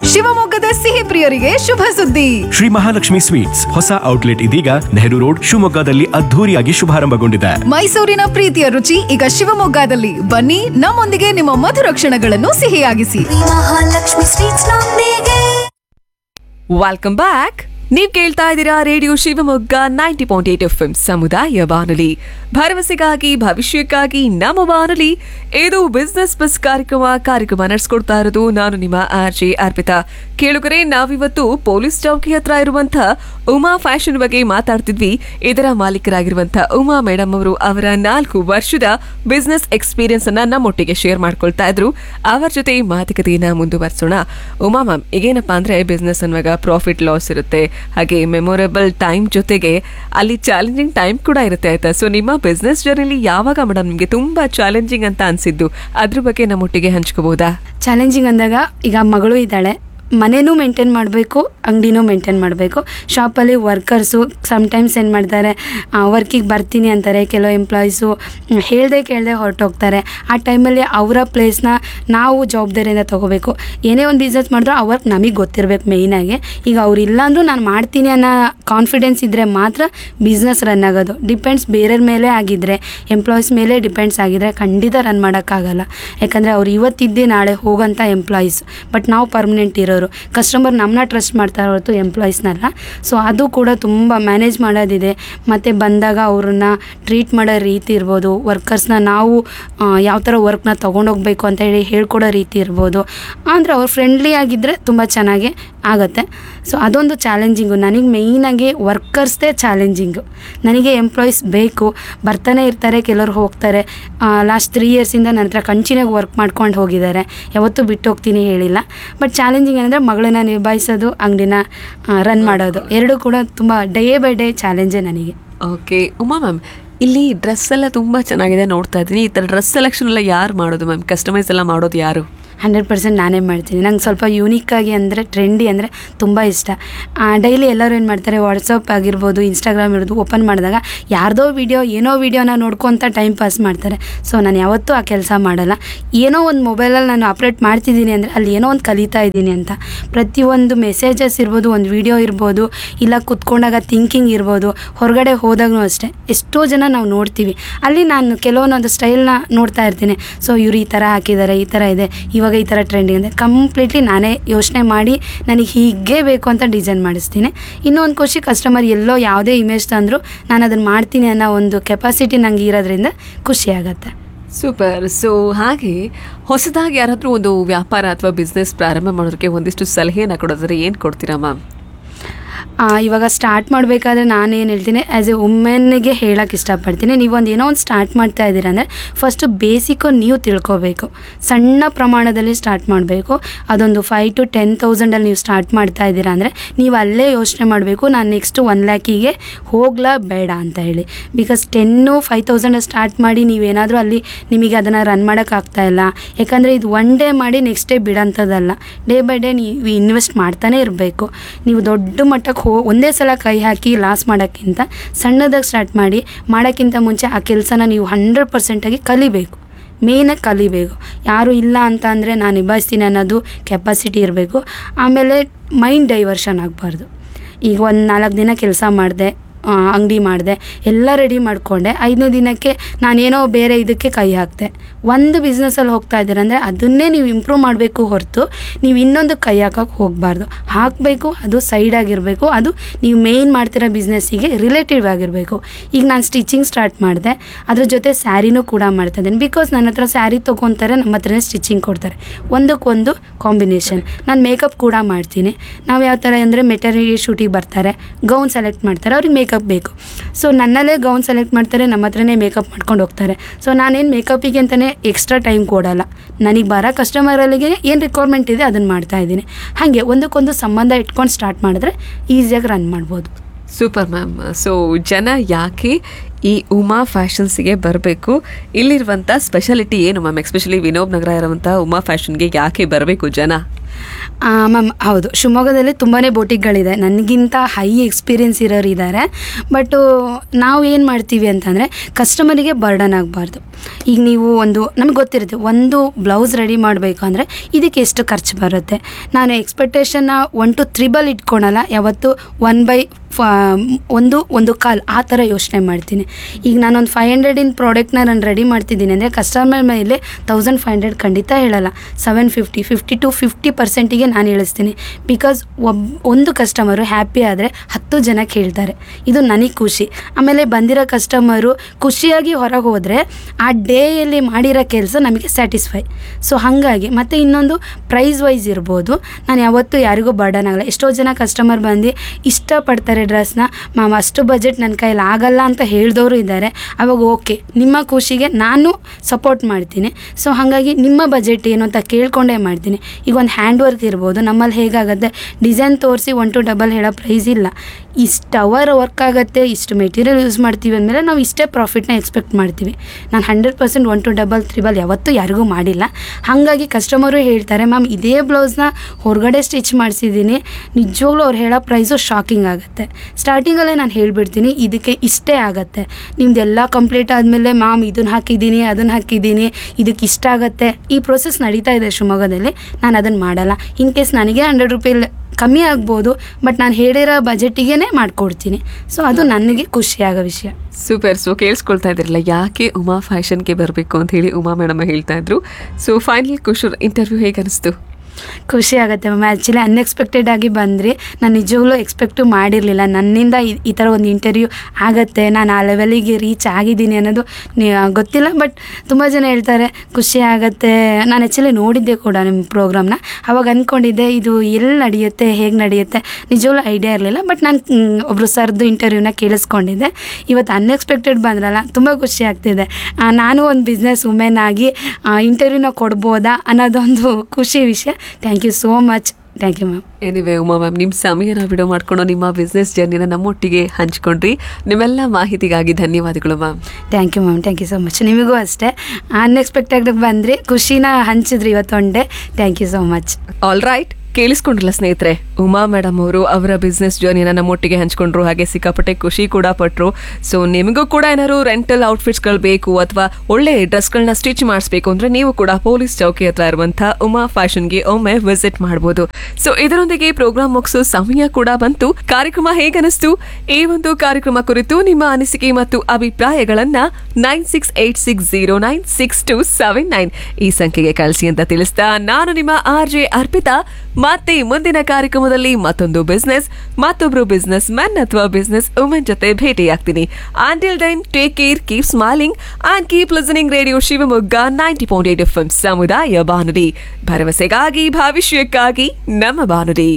ಶಿವಮೊಗ್ಗದ ಸಿಹಿ ಪ್ರಿಯರಿಗೆ ಶುಭ ಸುದ್ದಿ ಶ್ರೀ ಮಹಾಲಕ್ಷ್ಮಿ ಸ್ವೀಟ್ಸ್ ಹೊಸ ಔಟ್ಲೆಟ್ ಇದೀಗ ನೆಹರು ರೋಡ್ ಶಿವಮೊಗ್ಗದಲ್ಲಿ ಅದ್ಧೂರಿಯಾಗಿ ಶುಭಾರಂಭಗೊಂಡಿದೆ ಮೈಸೂರಿನ ಪ್ರೀತಿಯ ರುಚಿ ಈಗ ಶಿವಮೊಗ್ಗದಲ್ಲಿ ಬನ್ನಿ ನಮ್ಮೊಂದಿಗೆ ನಿಮ್ಮ ಮಧುರ ಕ್ಷಣಗಳನ್ನು ಸಿಹಿಯಾಗಿಸಿ ಮಹಾಲಕ್ಷ್ಮಿ ಸ್ವೀಟ್ಸ್ ನೊಂದಿಗೆ ವೆಲ್ಕಮ್ ಬ್ಯಾಕ್ ನೀವ್ ಕೇಳ್ತಾ ಇದ್ದೀರಾ radio Shivamogga ninety point eight F M ಸಮುದಾಯ ಬಾನುಲಿ ಭರವಸೆಗಾಗಿ ಭವಿಷ್ಯಕ್ಕಾಗಿ ನಮ್ಮ ಬಾನುಲಿ ಇದು ಬಿಸ್ನೆಸ್ ಬಸ್ ಕಾರ್ಯಕ್ರಮ ಕಾರ್ಯಕ್ರಮ ನಡೆಸ್ಕೊಡ್ತಾ ಇರೋದು ನಾನು ನಿಮ್ಮ ಆರ್ ಜೆ ಅರ್ಪಿತಾ ಕೇಳುಗರೆ ನಾವಿವತ್ತು ಪೊಲೀಸ್ ಚೌಕಿ ಹತ್ರ ಇರುವಂತ ಉಮಾ ಫ್ಯಾಷನ್ ಬಗ್ಗೆ ಮಾತಾಡ್ತಿದ್ವಿ ಇದರ ಮಾಲೀಕರಾಗಿರುವಂತ ಉಮಾ ಮೇಡಮ್ ಅವರು ಅವರ ನಾಲ್ಕು ವರ್ಷದ ಬಿಸ್ನೆಸ್ ಎಕ್ಸ್ಪೀರಿಯನ್ಸ್ ಅನ್ನ ನಮ್ಮೊಟ್ಟಿಗೆ ಶೇರ್ ಮಾಡ್ಕೊಳ್ತಾ ಇದ್ರು ಅವರ ಜೊತೆ ಮಾತುಕತೆಯನ್ನ ಮುಂದುವರಿಸೋಣ ಉಮಾ ಮ್ಯಾಮ್ ಈಗೇನಪ್ಪಾ ಅಂದ್ರೆ ಬಿಸ್ನೆಸ್ ಅನ್ನುವಾಗ ಪ್ರಾಫಿಟ್ ಲಾಸ್ ಇರುತ್ತೆ ಹಾಗೆ ಮೆಮೊರೇಬಲ್ ಟೈಮ್ ಜೊತೆಗೆ ಅಲ್ಲಿ ಚಾಲೆಂಜಿಂಗ್ ಟೈಮ್ ಕೂಡ ಇರುತ್ತೆ ಆಯ್ತಾ ಸೊ ನಿಮ್ಮ ಬಿಸ್ನೆಸ್ ಜರ್ನಿಲಿ ಯಾವಾಗ ಮೇಡಮ್ ನಿಮಗೆ ತುಂಬಾ ಚಾಲೆಂಜಿಂಗ್ ಅಂತ ಅನ್ಸಿದ್ದು ಅದ್ರ ಬಗ್ಗೆ ನಮ್ಮೊಟ್ಟಿಗೆ ಹಂಚ್ಕೋಬಹುದಾ ಚಾಲೆಂಜಿಂಗ್ ಅಂದಾಗ ಈಗ ಮಗಳು ಇದ್ದಾಳೆ ಮನೇನೂ ಮೇಂಟೈನ್ ಮಾಡಬೇಕು ಅಂಗಡಿನೂ ಮೇಂಟೈನ್ ಮಾಡಬೇಕು ಶಾಪಲ್ಲಿ ವರ್ಕರ್ಸು ಸಮ್ಟೈಮ್ಸ್ ಏನು ಮಾಡ್ತಾರೆ ವರ್ಕಿಗೆ ಬರ್ತೀನಿ ಅಂತಾರೆ ಕೆಲವು ಎಂಪ್ಲಾಯೀಸು ಹೇಳ್ದೆ ಕೇಳದೆ ಹೊರಟೋಗ್ತಾರೆ ಆ ಟೈಮಲ್ಲಿ ಅವರ ಪ್ಲೇಸ್ನ ನಾವು ಜವಾಬ್ದಾರಿಯಿಂದ ತೊಗೋಬೇಕು ಏನೇ ಒಂದು ಬಿಸ್ನೆಸ್ ಮಾಡಿದ್ರು ಆ ವರ್ಕ್ ನಮಗೆ ಗೊತ್ತಿರಬೇಕು ಮೇಯ್ನಾಗಿ ಈಗ ಅವ್ರು ಇಲ್ಲಾಂದ್ರೂ ನಾನು ಮಾಡ್ತೀನಿ ಅನ್ನೋ ಕಾನ್ಫಿಡೆನ್ಸ್ ಇದ್ದರೆ ಮಾತ್ರ ಬಿಸ್ನೆಸ್ ರನ್ ಆಗೋದು ಡಿಪೆಂಡ್ಸ್ ಬೇರೆಯವ್ರ ಮೇಲೆ ಆಗಿದ್ದರೆ ಎಂಪ್ಲಾಯೀಸ್ ಮೇಲೆ ಡಿಪೆಂಡ್ಸ್ ಆಗಿದ್ರೆ ಖಂಡಿತ ರನ್ ಮಾಡೋಕ್ಕಾಗಲ್ಲ ಯಾಕಂದರೆ ಅವ್ರು ಇವತ್ತಿದ್ದೇ ನಾಳೆ ಹೋಗೋಂಥ ಎಂಪ್ಲಾಯೀಸ್ ಬಟ್ ನಾವು ಪರ್ಮನೆಂಟ್ ಇರೋರು ಕಸ್ಟಮರ್ ನಮ್ಮನ್ನ ಟ್ರಸ್ಟ್ ಮಾಡ್ತಾ ಹೊರತು ಎಂಪ್ಲಾಯೀಸ್ನಲ್ಲ ಸೊ ಅದು ಕೂಡ ತುಂಬ ಮ್ಯಾನೇಜ್ ಮಾಡೋದಿದೆ ಮತ್ತು ಬಂದಾಗ ಅವ್ರನ್ನ ಟ್ರೀಟ್ ಮಾಡೋ ರೀತಿ ಇರ್ಬೋದು ವರ್ಕರ್ಸ್ನ ನಾವು ಯಾವ ಥರ ವರ್ಕ್ನ ತೊಗೊಂಡೋಗ್ಬೇಕು ಅಂತ ಹೇಳಿ ಹೇಳ್ಕೊಡೋ ರೀತಿ ಇರ್ಬೋದು ಅಂದರೆ ಅವ್ರು ಫ್ರೆಂಡ್ಲಿ ಆಗಿದ್ದರೆ ತುಂಬ ಚೆನ್ನಾಗಿ ಆಗುತ್ತೆ ಸೊ ಅದೊಂದು ಚಾಲೆಂಜಿಂಗು ನನಗೆ ಮೇಯ್ನಾಗಿ ವರ್ಕರ್ಸ್ದೇ ಚಾಲೆಂಜಿಂಗು ನನಗೆ ಎಂಪ್ಲಾಯೀಸ್ ಬೇಕು ಬರ್ತಾನೆ ಇರ್ತಾರೆ ಕೆಲವ್ರು ಹೋಗ್ತಾರೆ ಲಾಸ್ಟ್ ತ್ರೀ ಇಯರ್ಸಿಂದ ನನ್ನ ಹತ್ರ ಕಂಚಿನಾಗ ವರ್ಕ್ ಮಾಡ್ಕೊಂಡು ಹೋಗಿದ್ದಾರೆ ಯಾವತ್ತೂ ಬಿಟ್ಟು ಹೋಗ್ತೀನಿ ಹೇಳಿಲ್ಲ ಬಟ್ ಚಾಲೆಂಜಿಂಗ್ ಏನಂದರೆ ಮಗಳನ್ನ ನಿಭಾಯಿಸೋದು ಅಂಗಡಿನ ರನ್ ಮಾಡೋದು ಎರಡೂ ಕೂಡ ತುಂಬ ಡೇ ಬೈ ಡೇ ಚಾಲೆಂಜೇ ನನಗೆ ಓಕೆ ಉಮಾ ಮ್ಯಾಮ್ ಇಲ್ಲಿ ಡ್ರೆಸ್ ಎಲ್ಲ ತುಂಬಾ ಚೆನ್ನಾಗಿದೆ ನೋಡ್ತಾ ಇದ್ದೀನಿ ಈ ತರ ಡ್ರೆಸ್ ಸೆಲೆಕ್ಷನ್ ಎಲ್ಲ ಯಾರು ಮಾಡೋದು ಮ್ಯಾಮ್ ಕಸ್ಟಮೈಸ್ ಎಲ್ಲ ಮಾಡೋದು ಯಾರು ಹಂಡ್ರೆಡ್ ಪರ್ಸೆಂಟ್ ನಾನೇ ಮಾಡ್ತೀನಿ ನಂಗೆ ಸ್ವಲ್ಪ ಯೂನಿಕ್ಕಾಗಿ ಅಂದರೆ ಟ್ರೆಂಡಿ ಅಂದರೆ ತುಂಬ ಇಷ್ಟ ಡೈಲಿ ಎಲ್ಲರೂ ಏನು ಮಾಡ್ತಾರೆ ವಾಟ್ಸಪ್ ಆಗಿರ್ಬೋದು ಇನ್ಸ್ಟಾಗ್ರಾಮ್ ಇರೋದು ಓಪನ್ ಮಾಡಿದಾಗ ಯಾರ್ದೋ ವಿಡಿಯೋ ಏನೋ ವಿಡಿಯೋನ ನೋಡ್ಕೊತ ಟೈಮ್ ಪಾಸ್ ಮಾಡ್ತಾರೆ ಸೊ ನಾನು ಯಾವತ್ತೂ ಆ ಕೆಲಸ ಮಾಡಲ್ಲ ಏನೋ ಒಂದು ಮೊಬೈಲಲ್ಲಿ ನಾನು ಆಪ್ರೇಟ್ ಮಾಡ್ತಿದ್ದೀನಿ ಅಂದರೆ ಅಲ್ಲಿ ಏನೋ ಒಂದು ಕಲಿತಾ ಇದ್ದೀನಿ ಅಂತ ಪ್ರತಿಯೊಂದು ಮೆಸೇಜಸ್ ಇರ್ಬೋದು ಒಂದು ವಿಡಿಯೋ ಇರ್ಬೋದು ಇಲ್ಲ ಕುತ್ಕೊಂಡಾಗ ಥಿಂಕಿಂಗ್ ಇರ್ಬೋದು ಹೊರಗಡೆ ಹೋದಾಗೂ ಅಷ್ಟೇ ಎಷ್ಟೋ ಜನ ನಾವು ನೋಡ್ತೀವಿ ಅಲ್ಲಿ ನಾನು ಕೆಲವೊಂದೊಂದು ಸ್ಟೈಲ್ನ ನೋಡ್ತಾ ಇರ್ತೀನಿ ಸೊ ಇವ್ರು ಈ ಥರ ಹಾಕಿದ್ದಾರೆ ಈ ಥರ ಇದೆ ಇವಾಗ ಈ ಥರ ಟ್ರೆಂಡಿಂಗ್ ಇದೆ ಕಂಪ್ಲೀಟ್ಲಿ ನಾನೇ ಯೋಚನೆ ಮಾಡಿ ನನಗೆ ಹೀಗೆ ಬೇಕು ಅಂತ ಡಿಸೈನ್ ಮಾಡಿಸ್ತೀನಿ ಇನ್ನೊಂದು ಖುಷಿ ಕಸ್ಟಮರ್ ಎಲ್ಲೋ ಯಾವುದೇ ಇಮೇಜ್ ತಂದರೂ ನಾನು ಅದನ್ನು ಮಾಡ್ತೀನಿ ಅನ್ನೋ ಒಂದು ಕೆಪಾಸಿಟಿ ನಂಗೆ ಇರೋದ್ರಿಂದ ಖುಷಿ ಆಗುತ್ತೆ ಸೂಪರ್ ಸೊ ಹಾಗೆ ಹೊಸದಾಗಿ ಯಾರಾದ್ರೂ ಒಂದು ವ್ಯಾಪಾರ ಅಥವಾ ಬಿಸ್ನೆಸ್ ಪ್ರಾರಂಭ ಮಾಡೋದಕ್ಕೆ ಒಂದಿಷ್ಟು ಸಲಹೆನ ಕೊಡೋದ್ರೆ ಏನು ಕೊಡ್ತೀರಾ ಮ್ಯಾಮ್ ಆ, ಇವಾಗ ಸ್ಟಾರ್ಟ್ ಮಾಡಬೇಕಾದ್ರೆ ನಾನು ಏನು ಹೇಳ್ತೀನಿ ಆ್ಯಸ್ ಎ ವುಮೆನ್ಗೆ ಹೇಳೋಕ್ಕೆ ಇಷ್ಟಪಡ್ತೀನಿ ನೀವೊಂದು ಏನೋ ಒಂದು ಸ್ಟಾರ್ಟ್ ಮಾಡ್ತಾ ಇದ್ದೀರಾ ಅಂದರೆ ಫಸ್ಟು ಬೇಸಿಕ್ಕು ನೀವು ತಿಳ್ಕೊಬೇಕು ಸಣ್ಣ ಪ್ರಮಾಣದಲ್ಲಿ ಸ್ಟಾರ್ಟ್ ಮಾಡಬೇಕು ಅದೊಂದು ಫೈವ್ ಟು ಟೆನ್ ತೌಸಂಡಲ್ಲಿ ನೀವು ಸ್ಟಾರ್ಟ್ ಮಾಡ್ತಾ ಇದ್ದೀರಾ ಅಂದರೆ ನೀವು ಅಲ್ಲೇ ಯೋಚನೆ ಮಾಡಬೇಕು ನಾನು ನೆಕ್ಸ್ಟು ಒನ್ ಲ್ಯಾಕಿಗೆ ಹೋಗ್ಲಾ ಬೇಡ ಅಂತ ಹೇಳಿ because ten five thousand start ಮಾಡಿ ನೀವೇನಾದರೂ ಅಲ್ಲಿ ನಿಮಗೆ ಅದನ್ನು ರನ್ ಮಾಡೋಕ್ಕಾಗ್ತಾ ಇಲ್ಲ ಯಾಕಂದರೆ ಇದು ಒನ್ ಡೇ ಮಾಡಿ ನೆಕ್ಸ್ಟ್ ಡೇ ಬಿಡೋಂಥದ್ದಲ್ಲ ಡೇ ಬೈ ಡೇ ನೀವು ಇನ್ವೆಸ್ಟ್ ಮಾಡ್ತಾನೆ ಇರಬೇಕು ನೀವು ದೊಡ್ಡ ಮಟ್ಟಕ್ಕೆ ಹೋ ಒಂದೇ ಸಲ ಕೈ ಹಾಕಿ ಲಾಸ್ ಮಾಡೋಕ್ಕಿಂತ ಸಣ್ಣದಾಗಿ ಸ್ಟಾರ್ಟ್ ಮಾಡಿ ಮಾಡೋಕ್ಕಿಂತ ಮುಂಚೆ ಆ ಕೆಲಸನ ನೀವು ಹಂಡ್ರೆಡ್ ಪರ್ಸೆಂಟಾಗಿ ಕಲಿಬೇಕು ಮೇಯ್ನಾಗಿ ಕಲಿಬೇಕು ಯಾರು ಇಲ್ಲ ಅಂತ ಅಂದರೆ ನಾನು ನಿಭಾಯಿಸ್ತೀನಿ ಅನ್ನೋದು ಕೆಪಾಸಿಟಿ ಇರಬೇಕು ಆಮೇಲೆ ಮೈಂಡ್ ಡೈವರ್ಷನ್ ಆಗಬಾರ್ದು ಈಗ ಒಂದು ನಾಲ್ಕು ದಿನ ಕೆಲಸ ಮಾಡಿದೆ ಅಂಗಡಿ ಮಾಡಿದೆ ಎಲ್ಲ ರೆಡಿ ಮಾಡಿಕೊಂಡೆ ಐದನೇ ದಿನಕ್ಕೆ ನಾನೇನೋ ಬೇರೆ ಇದಕ್ಕೆ ಕೈ ಹಾಕಿದೆ ಒಂದು ಬಿಸ್ನೆಸ್ಸಲ್ಲಿ ಹೋಗ್ತಾ ಇದ್ದೀರ ಅಂದರೆ ಅದನ್ನೇ ನೀವು ಇಂಪ್ರೂವ್ ಮಾಡಬೇಕು ಹೊರತು ನೀವು ಇನ್ನೊಂದು ಕೈ ಹಾಕೋಕ್ಕೆ ಹೋಗಬಾರ್ದು ಹಾಕಬೇಕು ಅದು ಸೈಡ್ ಆಗಿರಬೇಕು ಅದು ನೀವು ಮೇಯ್ನ್ ಮಾಡ್ತಿರೋ ಬಿಸ್ನೆಸ್ಸಿಗೆ ರಿಲೇಟಿವ್ ಆಗಿರಬೇಕು ಈಗ ನಾನು ಸ್ಟಿಚಿಂಗ್ ಸ್ಟಾರ್ಟ್ ಮಾಡಿದೆ ಅದ್ರ ಜೊತೆ ಸ್ಯಾರಿನೂ ಕೂಡ ಮಾಡ್ತಾ ಇದ್ದೀನಿ ಬಿಕಾಸ್ ನನ್ನ ಹತ್ರ ಸ್ಯಾರಿ ತೊಗೊತಾರೆ ನಮ್ಮ ಹತ್ರನೇ ಸ್ಟಿಚಿಂಗ್ ಕೊಡ್ತಾರೆ ಒಂದಕ್ಕೊಂದು ಕಾಂಬಿನೇಷನ್ ನಾನು ಮೇಕಪ್ ಕೂಡ ಮಾಡ್ತೀನಿ ನಾವು ಯಾವ ಥರ ಅಂದರೆ ಮೆಟರ್ನಿಟಿ ಶೂಟಿಗೆ ಬರ್ತಾರೆ ಗೌನ್ ಸೆಲೆಕ್ಟ್ ಮಾಡ್ತಾರೆ ಅವ್ರಿಗೆ ಮೇಕಪ್ ಬೇಕು ಸೊ ನನ್ನಲ್ಲೇ ಗೌನ್ ಸೆಲೆಕ್ಟ್ ಮಾಡ್ತಾರೆ ನಮ್ಮ ಹತ್ರನೇ ಮೇಕಪ್ ಮಾಡ್ಕೊಂಡು ಹೋಗ್ತಾರೆ ಸೊ ನಾನೇನು ಮೇಕಪ್ಪಿಗೆ ಅಂತಲೇ ಎಕ್ಸ್ಟ್ರಾ ಟೈಮ್ ಕೊಡಲ್ಲ ನನಗೆ ಬರೋ ಕಸ್ಟಮರಲ್ಲಿಗೆ ಏನು ರಿಕ್ವೈರ್ಮೆಂಟ್ ಇದೆ ಅದನ್ನು ಮಾಡ್ತಾ ಇದ್ದೀನಿ ಹಾಗೆ ಒಂದಕ್ಕೊಂದು ಸಂಬಂಧ ಇಟ್ಕೊಂಡು ಸ್ಟಾರ್ಟ್ ಮಾಡಿದ್ರೆ ಈಸಿಯಾಗಿ ರನ್ ಮಾಡ್ಬೋದು ಸೂಪರ್ ಮ್ಯಾಮ್ ಸೊ ಜನ ಯಾಕೆ ಈ ಉಮಾ ಫ್ಯಾಷನ್ಸ್ಗೆ ಬರಬೇಕು ಇಲ್ಲಿರುವಂಥ ಸ್ಪೆಷಾಲಿಟಿ ಏನು ಮ್ಯಾಮ್ ಎಸ್ಪೆಷಲಿ ವಿನೋಬ್ ನಗರ ಇರುವಂಥ ಉಮಾ ಫ್ಯಾಷನ್ಗೆ ಯಾಕೆ ಬರಬೇಕು ಜನ ಮ್ಯಾಮ್ ಹೌದು ಶಿವಮೊಗ್ಗದಲ್ಲಿ ತುಂಬಾ ಬೋಟಿಕ್ಗಳಿದೆ ನನಗಿಂತ ಹೈ ಎಕ್ಸ್ಪೀರಿಯನ್ಸ್ ಇರೋರು ಇದ್ದಾರೆ ಬಟ್ಟು ನಾವು ಏನು ಮಾಡ್ತೀವಿ ಅಂತಂದರೆ ಕಸ್ಟಮರಿಗೆ ಬರ್ಡನ್ ಆಗಬಾರ್ದು ಈಗ ನೀವು ಒಂದು ನಮಗೆ ಗೊತ್ತಿರುತ್ತೆ ಒಂದು ಬ್ಲೌಸ್ ರೆಡಿ ಮಾಡಬೇಕು ಅಂದರೆ ಇದಕ್ಕೆ ಎಷ್ಟು ಖರ್ಚು ಬರುತ್ತೆ ನಾನು ಎಕ್ಸ್ಪೆಕ್ಟೇಷನ್ನ ಒನ್ ಟು ತ್ರಿಬಲ್ ಇಟ್ಕೊಳಲ್ಲ ಯಾವತ್ತು ಒನ್ ಬೈ ಒಂದು ಒಂದು ಕಾಲ್ ಆ ಥರ ಯೋಚನೆ ಮಾಡ್ತೀನಿ ಈಗ ನಾನೊಂದು ಫೈವ್ ಹಂಡ್ರೆಡಿನ ಪ್ರಾಡಕ್ಟ್ನ ನಾನು ರೆಡಿ ಮಾಡ್ತಿದ್ದೀನಿ ಅಂದರೆ ಕಸ್ಟಮರ್ ಮೇಲೆ ತೌಸಂಡ್ ಫೈವ್ ಹಂಡ್ರೆಡ್ ಖಂಡಿತ ಹೇಳಲ್ಲ seven fifty fifty to fifty ಪರ್ಸೆಂಟಿಗೆ ನಾನು ಹೇಳಿಸ್ತೀನಿ ಬಿಕಾಸ್ ಒಬ್ ಒಂದು ಕಸ್ಟಮರು ಹ್ಯಾಪಿ ಆದರೆ ಹತ್ತು ಜನ ಕೇಳ್ತಾರೆ ಇದು ನನಗೆ ಖುಷಿ ಆಮೇಲೆ ಬಂದಿರೋ ಕಸ್ಟಮರು ಖುಷಿಯಾಗಿ ಹೊರಗೆ ಹೋದರೆ ಆ ಡೇಯಲ್ಲಿ ಮಾಡಿರೋ ಕೆಲಸ ನಮಗೆ ಸ್ಯಾಟಿಸ್ಫೈ ಸೊ ಹಾಗಾಗಿ ಮತ್ತು ಇನ್ನೊಂದು ಪ್ರೈಸ್ ವೈಸ್ ಇರ್ಬೋದು ನಾನು ಯಾವತ್ತೂ ಯಾರಿಗೂ ಬರ್ಡನ್ ಆಗಲ್ಲ ಎಷ್ಟೋ ಜನ ಕಸ್ಟಮರ್ ಬಂದು ಇಷ್ಟಪಡ್ತಾರೆ ಡ್ರೆಸ್ನ ಮ್ಯಾಮ್ ಅಷ್ಟು ಬಜೆಟ್ ನನ್ನ ಕೈಯಲ್ಲಿ ಆಗಲ್ಲ ಅಂತ ಹೇಳಿದವರು ಇದ್ದಾರೆ ಅವಾಗ ಓಕೆ ನಿಮ್ಮ ಖುಷಿಗೆ ನಾನು ಸಪೋರ್ಟ್ ಮಾಡ್ತೀನಿ ಸೊ ಹಾಗಾಗಿ ನಿಮ್ಮ ಬಜೆಟ್ ಏನು ಅಂತ ಕೇಳ್ಕೊಂಡೇ ಮಾಡ್ತೀನಿ ಈಗ ಒಂದು ಹ್ಯಾಂಡ್ ವರ್ಕ್ ಇರ್ಬೋದು ನಮ್ಮಲ್ಲಿ ಹೇಗಾಗುತ್ತೆ ಡಿಸೈನ್ ತೋರಿಸಿ ಒನ್ ಟು ಡಬಲ್ ಹೇಳೋ ಪ್ರೈಸ್ ಇಲ್ಲ ಇಷ್ಟು ಅವರ್ ವರ್ಕ್ ಆಗುತ್ತೆ ಇಷ್ಟು ಮೆಟೀರಿಯಲ್ ಯೂಸ್ ಮಾಡ್ತೀವಿ ಅಂದಮೇಲೆ ನಾವು ಇಷ್ಟೇ ಪ್ರಾಫಿಟ್ನ ಎಕ್ಸ್ಪೆಕ್ಟ್ ಮಾಡ್ತೀವಿ ನಾನು hundred percent one to double triple ಯಾವತ್ತೂ ಯಾರಿಗೂ ಮಾಡಿಲ್ಲ ಹಾಗಾಗಿ ಕಸ್ಟಮರು ಹೇಳ್ತಾರೆ ಮ್ಯಾಮ್ ಇದೇ ಬ್ಲೌಸ್ನ ಹೊರಗಡೆ ಸ್ಟಿಚ್ ಮಾಡಿಸಿದ್ದೀನಿ ನಿಜವಾಗ್ಲೂ ಅವ್ರು ಹೇಳೋ ಪ್ರೈಸು ಶಾಕಿಂಗ್ ಆಗುತ್ತೆ ಸ್ಟಾರ್ಟಿಂಗಲ್ಲೇ ನಾನು ಹೇಳ್ಬಿಡ್ತೀನಿ ಇದಕ್ಕೆ ಇಷ್ಟೇ ಆಗುತ್ತೆ ನಿಮ್ದೆಲ್ಲ ಕಂಪ್ಲೀಟ್ ಆದಮೇಲೆ ಮ್ಯಾಮ್ ಇದನ್ನು ಹಾಕಿದ್ದೀನಿ ಅದನ್ನು ಹಾಕಿದ್ದೀನಿ ಇದಕ್ಕೆ ಇಷ್ಟ ಆಗುತ್ತೆ ಈ ಪ್ರೊಸೆಸ್ ನಡೀತಾ ಇದೆ ಶಿವಮೊಗ್ಗದಲ್ಲಿ ನಾನು ಅದನ್ನು ಮಾಡಲ್ಲ ಇನ್ ಕೇಸ್ ನನಗೆ ಹಂಡ್ರೆಡ್ ರುಪಿ ಕಮ್ಮಿ ಆಗ್ಬೋದು ಬಟ್ ನಾನು ಹೇಳಿರೋ ಬಜೆಟಿಗೆ ಮಾಡಿಕೊಡ್ತೀನಿ ಸೊ ಅದು ನನಗೆ ಖುಷಿಯಾಗೋ ವಿಷಯ ಸೂಪರ್ ಸೊ ಕೇಳಿಸ್ಕೊಳ್ತಾ ಇದ್ರಲ್ಲ ಯಾಕೆ ಉಮಾ ಫ್ಯಾಷನ್ಗೆ ಬರಬೇಕು ಅಂತ ಹೇಳಿ ಉಮಾ ಮೇಡಮ್ ಹೇಳ್ತಾ ಇದ್ರು ಸೊ ಫೈನಲ್ ಕುಶೂರ್ ಇಂಟರ್ವ್ಯೂ ಹೇಗೆ ಅನಿಸ್ತು ಖುಷಿ ಆಗುತ್ತೆ ಮ್ಯಾಮ್ ಆ್ಯಕ್ಚುಲಿ ಅನ್ಎಕ್ಸ್ಪೆಕ್ಟೆಡ್ ಆಗಿ ಬಂದ್ರಿ ನಾನು ನಿಜವಾಗ್ಲೂ ಎಕ್ಸ್ಪೆಕ್ಟು ಮಾಡಿರಲಿಲ್ಲ ನನ್ನಿಂದ ಈ- ಈ ಥರ ಒಂದು ಇಂಟರ್ವ್ಯೂ ಆಗತ್ತೆ ನಾನು ಆ ಲೆವೆಲಿಗೆ ರೀಚ್ ಆಗಿದ್ದೀನಿ ಅನ್ನೋದು ನೀ- ಗೊತ್ತಿಲ್ಲ ಬಟ್ ತುಂಬ ಜನ ಹೇಳ್ತಾರೆ ಖುಷಿ ಆಗುತ್ತೆ ನಾನು ಆ್ಯಕ್ಚುಲಿ ನೋಡಿದ್ದೆ ಕೂಡ ನಿಮ್ಮ ಪ್ರೋಗ್ರಾಮ್ನ ಅವಾಗ ಅಂದ್ಕೊಂಡಿದ್ದೆ ಇದು ಎಲ್ಲಿ ನಡೆಯುತ್ತೆ ಹೇಗೆ ನಡೆಯುತ್ತೆ ನಿಜವಾಗ್ಲೂ ಐಡಿಯಾ ಇರಲಿಲ್ಲ ಬಟ್ ನಾನು ಒಬ್ಬರು ಸರ್ದು ಇಂಟರ್ವ್ಯೂನ ಕೇಳಿಸ್ಕೊಂಡಿದ್ದೆ ಇವತ್ತು ಅನ್ಎಕ್ಸ್ಪೆಕ್ಟೆಡ್ ಬಂದ್ರಲ್ಲ ತುಂಬ ಖುಷಿ ಆಗ್ತಿದೆ ಆ, ನಾನು ಒಂದು ಬಿಸ್ನೆಸ್ ವುಮೆನ್ ಆಗಿ ಇಂಟರ್ವ್ಯೂನ ಕೊಡ್ಬೋದಾ ಅನ್ನೋದೊಂದು ಖುಷಿ ವಿಷಯ thank you so much thank you ma'am anyway Uma ma'am ನಿಮ್ಮ ಸಮಯನ ಬಿಡೋ ಮಾಡ್ಕೊಂಡು ನಿಮ್ಮ ಬಿಸ್ನೆಸ್ ಜರ್ನಿನ ನಮ್ಮೊಟ್ಟಿಗೆ ಹಂಚ್ಕೊಂಡ್ರಿ ನಿಮ್ಮೆಲ್ಲ ಮಾಹಿತಿಗಾಗಿ ಧನ್ಯವಾದಗಳು ma'am thank you ma'am thank you so much ನಿಮಗೂ ಅಷ್ಟೇ ಅನ್ಎಕ್ಸ್ಪೆಕ್ಟೆಡ್ ಬಂದ್ರಿ ಖುಷಿನ ಹಂಚಿದ್ರಿ ಇವತ್ತೊಂಡೆ thank you so much all right ಕೇಳಿಸ್ಕೊಂಡ್ರಲ್ಲ ಸ್ನೇಹಿತರೆ ಉಮಾ ಮೇಡಮ್ ಅವರು ಅವರ ಬಿಸ್ನೆಸ್ ಜರ್ನಿನ ನಮ್ಮೊಟ್ಟಿಗೆ ಹಂಚ್ಕೊಂಡ್ರು ಹಾಗೆ ಸಿಕ್ಕಾಪಟ್ಟೆ ಖುಷಿ ಕೂಡ ಪಟ್ರು ಸೊ ನಿಮಗೂ ಕೂಡ ಏನಾದ್ರು ರೆಂಟಲ್ ಔಟ್ಫಿಟ್ಸ್ಗಳು ಬೇಕು ಅಥವಾ ಒಳ್ಳೆ ಡ್ರೆಸ್ಗಳನ್ನ ಸ್ಟಿಚ್ ಮಾಡಿಸ್ಬೇಕು ಅಂದ್ರೆ ನೀವು ಕೂಡ ಪೊಲೀಸ್ ಚೌಕಿ ಹತ್ರ ಇರುವಂತಹ ಉಮಾ ಫ್ಯಾಷನ್ಗೆ ಒಮ್ಮೆ ವಿಸಿಟ್ ಮಾಡಬಹುದು ಸೊ ಇದರೊಂದಿಗೆ ಪ್ರೋಗ್ರಾಮ್ ಮುಗಿಸೋ ಸಮಯ ಕೂಡ ಬಂತು ಕಾರ್ಯಕ್ರಮ ಹೇಗನಿಸ್ತು ಈ ಒಂದು ಕಾರ್ಯಕ್ರಮ ಕುರಿತು ನಿಮ್ಮ ಅನಿಸಿಕೆ ಮತ್ತು ಅಭಿಪ್ರಾಯಗಳನ್ನ nine six eight six zero nine six two seven nine ಈ ಸಂಖ್ಯೆಗೆ ಕಳಿಸಿ ಅಂತ ತಿಳಿಸ್ತಾ ನಾನು ನಿಮ್ಮ ಆರ್ ಜೆ ಅರ್ಪಿತಾ ಮತ್ತೆ ಮುಂದಿನ ಕಾರ್ಯಕ್ರಮದಲ್ಲಿ ಮತ್ತೊಂದು ಬಿಸ್ನೆಸ್ ಮತ್ತೊಬ್ರು ಬಿಸ್ನೆಸ್ ಮ್ಯಾನ್ ಅಥವಾ ಬಿಸ್ನೆಸ್ ವುಮೆನ್ ಜೊತೆ ಭೇಟಿಯಾಗ್ತೀನಿ until then take care keep smiling and keep listening radio Shivamogga ninety point eight F ಸಮುದಾಯ ಬಾನುಲಿ ಭರವಸೆಗಾಗಿ ಭವಿಷ್ಯಕ್ಕಾಗಿ ನಮ್ಮ ಬಾನುಲಿ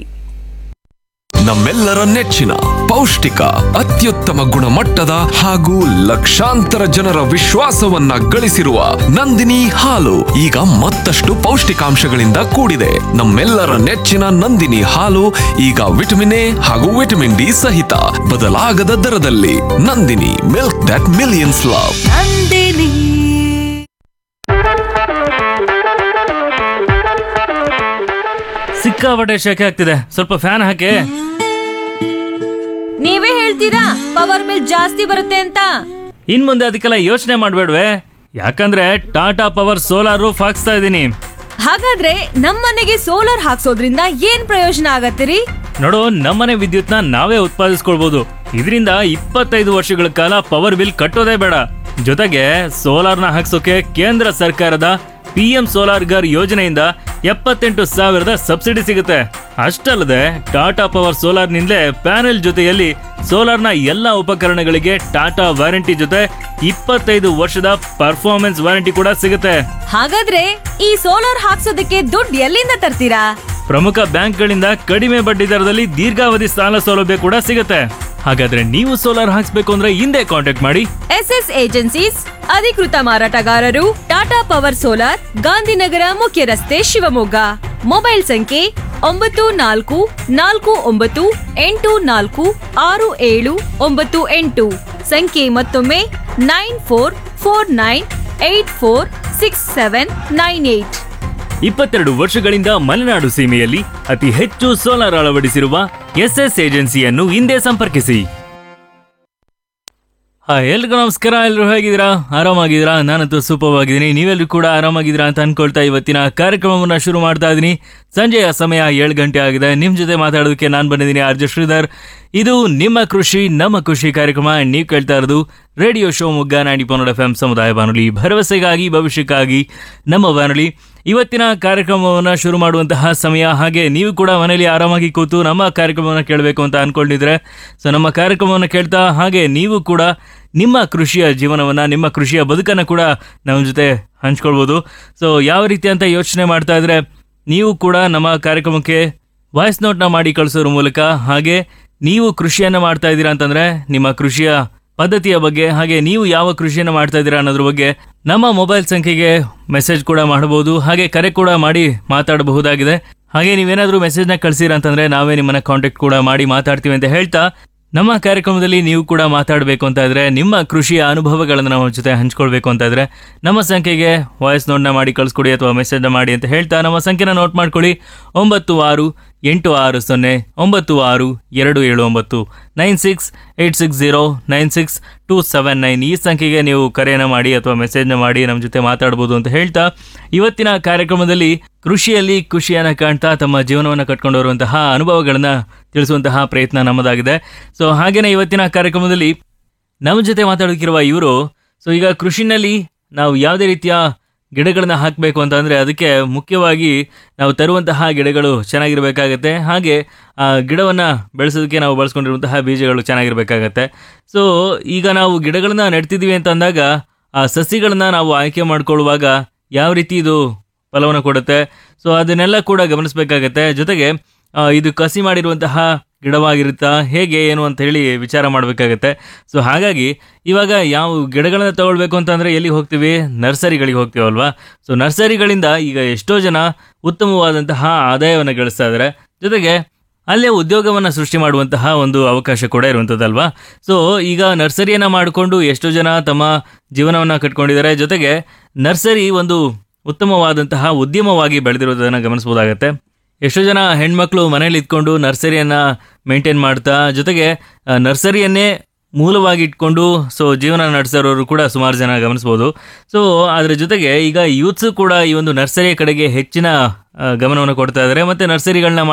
ನಮ್ಮೆಲ್ಲರ ನೆಚ್ಚಿನ ಪೌಷ್ಟಿಕ ಅತ್ಯುತ್ತಮ ಗುಣಮಟ್ಟದ ಹಾಗೂ ಲಕ್ಷಾಂತರ ಜನರ ವಿಶ್ವಾಸವನ್ನ ಗಳಿಸಿರುವ ನಂದಿನಿ ಹಾಲು ಈಗ ಮತ್ತಷ್ಟು ಪೌಷ್ಟಿಕಾಂಶಗಳಿಂದ ಕೂಡಿದೆ ನಮ್ಮೆಲ್ಲರ ನೆಚ್ಚಿನ ನಂದಿನಿ ಹಾಲು ಈಗ ವಿಟಮಿನ್ ಎ ಹಾಗೂ ವಿಟಮಿನ್ ಡಿ ಸಹಿತ ಬದಲಾಗದ ದರದಲ್ಲಿ Nandini milk that millions love ಸಿಕ್ಕಾಪಟ್ಟೆ ಶೆಕೆ ಆಗ್ತಿದೆ ಸ್ವಲ್ಪ ಫ್ಯಾನ್ ಹಾಕಿ ನೀವೇ ಹೇಳ್ತೀರಾ ಪವರ್ ಬಿಲ್ ಜಾಸ್ತಿ ಬರುತ್ತೆ ಅಂತ ಇನ್ ಮುಂದೆ ಅದಕ್ಕೆಲ್ಲ ಯೋಚನೆ ಮಾಡ್ಬೇಡ್ವೆ ಯಾಕಂದ್ರೆ ಟಾಟಾ ಪವರ್ ಸೋಲಾರ್ ರೂಫ್ ಹಾಕ್ಸ್ತಾ ಇದ್ದೀನಿ ಹಾಗಾದ್ರೆ ನಮ್ಮನೆಗೆ ಸೋಲಾರ್ ಹಾಕ್ಸೋದ್ರಿಂದ ಏನ್ ಪ್ರಯೋಜನ ಆಗತ್ತಿರಿ ನೋಡು ನಮ್ಮನೆ ವಿದ್ಯುತ್ನ ನಾವೇ ಉತ್ಪಾದಿಸ್ಕೊಳ್ಬಹುದು ಇದರಿಂದ ಇಪ್ಪತ್ತೈದು ವರ್ಷಗಳ ಕಾಲ ಪವರ್ ಬಿಲ್ ಕಟ್ಟೋದೇ ಬೇಡ ಜೊತೆಗೆ ಸೋಲಾರ್ನ ಹಾಕ್ಸೋಕೆ ಕೇಂದ್ರ ಸರ್ಕಾರದ ಪಿ ಎಂ ಸೋಲಾರ್ ಗರ್ ಯೋಜನೆಯಿಂದ ಎಪ್ಪತ್ತೆಂಟು ಸಾವಿರದ ಸಬ್ಸಿಡಿ ಸಿಗುತ್ತೆ ಅಷ್ಟಲ್ಲದೆ ಟಾಟಾ ಪವರ್ ಸೋಲಾರ್ನಿಂದಲೇ ಪ್ಯಾನೆಲ್ ಜೊತೆಯಲ್ಲಿ ಸೋಲಾರ್ನ ಎಲ್ಲ ಉಪಕರಣಗಳಿಗೆ ಟಾಟಾ ವಾರಂಟಿ ಜೊತೆ ಇಪ್ಪತ್ತೈದು ವರ್ಷದ ಪರ್ಫಾರ್ಮೆನ್ಸ್ ವಾರಂಟಿ ಕೂಡ ಸಿಗುತ್ತೆ ಹಾಗಾದ್ರೆ ಈ ಸೋಲಾರ್ ಹಾಕ್ಸೋದಕ್ಕೆ ದುಡ್ಡು ಎಲ್ಲಿಂದ ತರ್ತೀರಾ ಪ್ರಮುಖ ಬ್ಯಾಂಕ್ಗಳಿಂದ ಕಡಿಮೆ ಬಡ್ಡಿ ದರದಲ್ಲಿ ದೀರ್ಘಾವಧಿ ಸಾಲ ಸೌಲಭ್ಯ ಕೂಡ ಸಿಗುತ್ತೆ ಹಾಗಾದ್ರೆ ನೀವು ಸೋಲಾರ್ ಹಾಕ್ಸ್ಬೇಕು ಅಂದ್ರೆ ಹಿಂದೆ ಕಾಂಟ್ಯಾಕ್ಟ್ ಮಾಡಿ ಎಸ್ ಎಸ್ ಏಜೆನ್ಸೀಸ್ ಅಧಿಕೃತ ಮಾರಾಟಗಾರರು ಟಾಟಾ ಪವರ್ ಸೋಲಾರ್ ಗಾಂಧಿನಗರ ಮುಖ್ಯ ರಸ್ತೆ ಶಿವಮೊಗ್ಗ ಮೊಬೈಲ್ ಸಂಖ್ಯೆ ಒಂಬತ್ತು ನಾಲ್ಕು ನಾಲ್ಕು ಒಂಬತ್ತು ಎಂಟು ನಾಲ್ಕು ಆರು ಏಳು ಒಂಬತ್ತು ಎಂಟು ಸಂಖ್ಯೆ ಮತ್ತೊಮ್ಮೆ nine four four nine eight four six seven nine eight ಇಪ್ಪತ್ತೆರಡು ವರ್ಷಗಳಿಂದ ಮಲೆನಾಡು ಸೀಮೆಯಲ್ಲಿ ಅತಿ ಹೆಚ್ಚು ಸೋಲಾರ್ ಅಳವಡಿಸಿರುವ ಎಸ್ಎಸ್ ಏಜೆನ್ಸಿಯನ್ನು ಹಿಂದೆ ಸಂಪರ್ಕಿಸಿ ಹಾಯ್ ಎಲ್ರಿಗೂ ನಮಸ್ಕಾರ ಎಲ್ಲರೂ ಹೇಗಿದ್ದೀರಾ ಆರಾಮಾಗಿದ್ದೀರಾ ನಾನಂತೂ ಸೂಪರ್ ಆಗಿದ್ದೀನಿ ನೀವೆಲ್ಲರೂ ಕೂಡ ಆರಾಮಾಗಿದ್ದೀರಾ ಅಂತ ಅನ್ಕೊಳ್ತಾ ಇವತ್ತಿನ ಕಾರ್ಯಕ್ರಮವನ್ನು ಶುರು ಮಾಡ್ತಾ ಇದ್ದೀನಿ ಸಂಜೆಯ ಸಮಯ ಏಳು ಗಂಟೆ ಆಗಿದೆ ನಿಮ್ಮ ಜೊತೆ ಮಾತಾಡೋದಕ್ಕೆ ನಾನು ಬಂದಿದ್ದೀನಿ ಆರ್ಜೆ ಶ್ರೀಧರ್ ಇದು ನಿಮ್ಮ ಕೃಷಿ ನಮ್ಮ ಖುಷಿ ಕಾರ್ಯಕ್ರಮ ನೀವು ಕೇಳ್ತಾ ಇರೋದು ರೇಡಿಯೋ ಶೋ ಮುಗ್ಗ ನಾಡಿ ಪನ್ನಡ ಎಫ್ ಎಂ ಸಮುದಾಯ ಬಾನುಲಿ ಭರವಸೆಗಾಗಿ ಭವಿಷ್ಯಕ್ಕಾಗಿ ನಮ್ಮ ಬಾನುಲಿ ಇವತ್ತಿನ ಕಾರ್ಯಕ್ರಮವನ್ನು ಶುರು ಮಾಡುವಂತಹ ಸಮಯ ಹಾಗೆ ನೀವು ಕೂಡ ಮನೆಯಲ್ಲಿ ಆರಾಮಾಗಿ ಕೂತು ನಮ್ಮ ಕಾರ್ಯಕ್ರಮವನ್ನು ಕೇಳಬೇಕು ಅಂತ ಅನ್ಕೊಂಡಿದ್ರೆ ಸೊ ನಮ್ಮ ಕಾರ್ಯಕ್ರಮವನ್ನು ಕೇಳ್ತಾ ಹಾಗೆ ನೀವು ಕೂಡ ನಿಮ್ಮ ಕೃಷಿಯ ಜೀವನವನ್ನು ನಿಮ್ಮ ಕೃಷಿಯ ಬದುಕನ್ನು ಕೂಡ ನಮ್ಮ ಜೊತೆ ಹಂಚ್ಕೊಳ್ಬೋದು ಸೊ ಯಾವ ರೀತಿ ಅಂತ ಯೋಚನೆ ಮಾಡ್ತಾ ಇದ್ರೆ ನೀವು ಕೂಡ ನಮ್ಮ ಕಾರ್ಯಕ್ರಮಕ್ಕೆ ವಾಯ್ಸ್ ನೋಟ್ನ ಮಾಡಿ ಕಳಿಸೋದ್ರ ಮೂಲಕ ಹಾಗೆ ನೀವು ಕೃಷಿಯನ್ನು ಮಾಡ್ತಾ ಇದ್ದೀರಾ ಅಂತಂದ್ರೆ ನಿಮ್ಮ ಕೃಷಿಯ ಪದ್ಧತಿಯ ಬಗ್ಗೆ ಹಾಗೆ ನೀವು ಯಾವ ಕೃಷಿಯನ್ನು ಮಾಡ್ತಾ ಇದ್ದೀರಾ ಅನ್ನೋದ್ರ ಬಗ್ಗೆ ನಮ್ಮ ಮೊಬೈಲ್ ಸಂಖ್ಯೆಗೆ ಮೆಸೇಜ್ ಕೂಡ ಮಾಡಬಹುದು ಹಾಗೆ ಕರೆ ಕೂಡ ಮಾಡಿ ಮಾತಾಡಬಹುದಾಗಿದೆ ಹಾಗೆ ನೀವೇನಾದರೂ ಮೆಸೇಜ್ನ ಕಳಿಸಿರ ಅಂತಂದ್ರೆ ನಾವೇ ನಿಮ್ಮನ್ನ ಕಾಂಟ್ಯಾಕ್ಟ್ ಕೂಡ ಮಾಡಿ ಮಾತಾಡ್ತೀವಿ ಅಂತ ಹೇಳ್ತಾ ನಮ್ಮ ಕಾರ್ಯಕ್ರಮದಲ್ಲಿ ನೀವು ಕೂಡ ಮಾತಾಡಬೇಕು ಅಂತ ಇದ್ರೆ ನಿಮ್ಮ ಕೃಷಿಯ ಅನುಭವಗಳನ್ನು ನಮ್ಮ ಜೊತೆ ಹಂಚ್ಕೊಳ್ಬೇಕು ಅಂತ ಇದ್ರೆ ನಮ್ಮ ಸಂಖ್ಯೆಗೆ ವಾಯ್ಸ್ ನೋಟ್ನ ಮಾಡಿ ಕಳಿಸ್ಕೊಡಿ ಅಥವಾ ಮೆಸೇಜ್ನ ಮಾಡಿ ಅಂತ ಹೇಳ್ತಾ ನಮ್ಮ ಸಂಖ್ಯೆನ ನೋಟ್ ಮಾಡ್ಕೊಳ್ಳಿ ಒಂಬತ್ತು ಆರು ಎಂಟು ಆರು ಸೊನ್ನೆ ಒಂಬತ್ತು ಆರು ಎರಡು ಏಳು ಒಂಬತ್ತು nine six eight six zero nine six two seven nine ಈ ಸಂಖ್ಯೆಗೆ ನೀವು ಕರೆಯನ್ನು ಮಾಡಿ ಅಥವಾ ಮೆಸೇಜ್ನ ಮಾಡಿ ನಮ್ಮ ಜೊತೆ ಮಾತಾಡ್ಬೋದು ಅಂತ ಹೇಳ್ತಾ ಇವತ್ತಿನ ಕಾರ್ಯಕ್ರಮದಲ್ಲಿ ಕೃಷಿಯಲ್ಲಿ ಖುಷಿಯನ್ನು ಕಾಣ್ತಾ ತಮ್ಮ ಜೀವನವನ್ನು ಕಟ್ಕೊಂಡು ಬರುವಂತಹ ಅನುಭವಗಳನ್ನು ತಿಳಿಸುವಂತಹ ಪ್ರಯತ್ನ ನಮ್ಮದಾಗಿದೆ ಸೊ ಹಾಗೇನೆ ಇವತ್ತಿನ ಕಾರ್ಯಕ್ರಮದಲ್ಲಿ ನಮ್ಮ ಜೊತೆ ಮಾತಾಡೋಕ್ಕಿರುವ ಇವರು ಸೊ ಈಗ ಕೃಷಿನಲ್ಲಿ ನಾವು ಯಾವುದೇ ರೀತಿಯ ಗಿಡಗಳನ್ನ ಹಾಕಬೇಕು ಅಂತ ಅಂದರೆ ಅದಕ್ಕೆ ಮುಖ್ಯವಾಗಿ ನಾವು ತರುವಂತಹ ಗಿಡಗಳು ಚೆನ್ನಾಗಿರಬೇಕಾಗತ್ತೆ ಹಾಗೆ ಆ ಗಿಡವನ್ನು ಬೆಳೆಸೋದಕ್ಕೆ ನಾವು ಬಳಸ್ಕೊಂಡಿರುವಂತಹ ಬೀಜಗಳು ಚೆನ್ನಾಗಿರಬೇಕಾಗತ್ತೆ ಸೊ ಈಗ ನಾವು ಗಿಡಗಳನ್ನ ನೆಡ್ತಿದ್ದೀವಿ ಅಂತ ಅಂದಾಗ ಆ ಸಸಿಗಳನ್ನ ನಾವು ಆಯ್ಕೆ ಮಾಡ್ಕೊಳ್ಳುವಾಗ ಯಾವ ರೀತಿ ಇದು ಫಲವನ್ನು ಕೊಡುತ್ತೆ ಸೊ ಅದನ್ನೆಲ್ಲ ಕೂಡ ಗಮನಿಸಬೇಕಾಗತ್ತೆ ಜೊತೆಗೆ ಆ, ಇದು ಕಸಿ ಮಾಡಿರುವಂತಹ ಗಿಡವಾಗಿರುತ್ತಾ ಹೇಗೆ ಏನು ಅಂತ ಹೇಳಿ ವಿಚಾರ ಮಾಡಬೇಕಾಗತ್ತೆ ಸೊ ಹಾಗಾಗಿ ಇವಾಗ ಯಾವ ಗಿಡಗಳನ್ನ ತಗೊಳ್ಬೇಕು ಅಂತಂದರೆ ಎಲ್ಲಿ ಹೋಗ್ತೀವಿ ನರ್ಸರಿಗಳಿಗೆ ಹೋಗ್ತೀವಲ್ವಾ ಸೊ ನರ್ಸರಿಗಳಿಂದ ಈಗ ಎಷ್ಟೋ ಜನ ಉತ್ತಮವಾದಂತಹ ಆದಾಯವನ್ನು ಗಳಿಸ್ತಾ ಇದ್ದಾರೆ ಜೊತೆಗೆ ಅಲ್ಲೇ ಉದ್ಯೋಗವನ್ನು ಸೃಷ್ಟಿ ಮಾಡುವಂತಹ ಒಂದು ಅವಕಾಶ ಕೂಡ ಇರುವಂಥದ್ದಲ್ವಾ ಸೊ ಈಗ ನರ್ಸರಿಯನ್ನು ಮಾಡಿಕೊಂಡು ಎಷ್ಟೋ ಜನ ತಮ್ಮ ಜೀವನವನ್ನು ಕಟ್ಕೊಂಡಿದ್ದಾರೆ ಜೊತೆಗೆ ನರ್ಸರಿ ಒಂದು ಉತ್ತಮವಾದಂತಹ ಉದ್ಯಮವಾಗಿ ಬೆಳೆದಿರೋದನ್ನು ಗಮನಿಸಬಹುದಾಗತ್ತೆ ಎಷ್ಟೋ ಜನ ಹೆಣ್ಮಕ್ಳು ಮನೇಲಿ ಇದ್ಕೊಂಡು ನರ್ಸರಿಯನ್ನು ಮೇಂಟೈನ್ ಮಾಡ್ತಾ ಜೊತೆಗೆ ಆ, ನರ್ಸರಿಯನ್ನೇ ಮೂಲವಾಗಿ ಇಟ್ಕೊಂಡು ಸೊ ಜೀವನ ನಡೆಸಿರೋರು ಕೂಡ ಸುಮಾರು ಜನ ಗಮನಿಸ್ಬೋದು ಸೊ ಅದರ ಜೊತೆಗೆ ಈಗ ಯೂತ್ಸು ಕೂಡ ಈ ಒಂದು ನರ್ಸರಿಯ ಕಡೆಗೆ ಹೆಚ್ಚಿನ ಆ, ಗಮನವನ್ನು ಕೊಡ್ತಾ ಇದ್ದಾರೆ ಮತ್ತು ನರ್ಸರಿಗಳನ್ನ